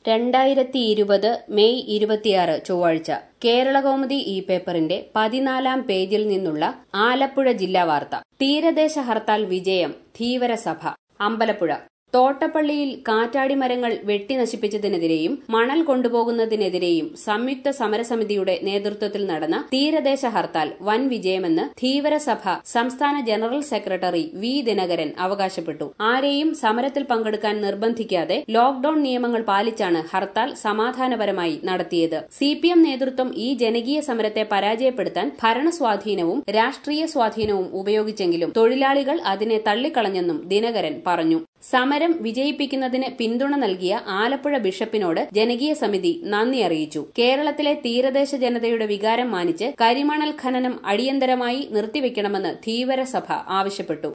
രണ്ടായിരത്തി ഇരുപത് മെയ് ഇരുപത്തിയാറ് ചൊവ്വാഴ്ച കേരളകൗമുദി ഈ പേപ്പറിന്റെ പതിനാലാം പേജിൽ നിന്നുള്ള ആലപ്പുഴ ജില്ലാ വാർത്ത തീരദേശ ഹർത്താൽ വിജയം ധീവരസഭ അമ്പലപ്പുഴ തോട്ടപ്പള്ളിയിൽ കാറ്റാടി മരങ്ങൾ വെട്ടി നശിപ്പിച്ചതിനെതിരെയും മണൽ കൊണ്ടുപോകുന്നതിനെതിരെയും സംയുക്ത സമരസമിതിയുടെ നേതൃത്വത്തിൽ നടന്ന തീരദേശ ഹർത്താൽ വൻ വിജയമെന്ന് ധീവരസഭ സംസ്ഥാന ജനറൽ സെക്രട്ടറി വി ദിനകരൻ അവകാശപ്പെട്ടു ആരെയും സമരത്തിൽ പങ്കെടുക്കാൻ നിർബന്ധിക്കാതെ ലോക്ഡൌൺ നിയമങ്ങൾ പാലിച്ചാണ് ഹർത്താൽ സമാധാനപരമായി നടത്തിയത് സി പി എം നേതൃത്വം ഈ ജനകീയ സമരത്തെ പരാജയപ്പെടുത്താൻ ഭരണസ്വാധീനവും രാഷ്ട്രീയ സ്വാധീനവും ഉപയോഗിച്ചെങ്കിലും തൊഴിലാളികൾ അതിനെ തള്ളിക്കളഞ്ഞെന്നും ദിനകരൻ പറഞ്ഞു സമരം വിജയിപ്പിക്കുന്നതിന് പിന്തുണ നൽകിയ ആലപ്പുഴ ബിഷപ്പിനോട് ജനകീയ സമിതി നന്ദി അറിയിച്ചു കേരളത്തിലെ തീരദേശ ജനതയുടെ വികാരം മാനിച്ച് കരിമണൽ ഖനനം അടിയന്തരമായി നിർത്തിവെക്കണമെന്ന് ധീവരസഭ ആവശ്യപ്പെട്ടു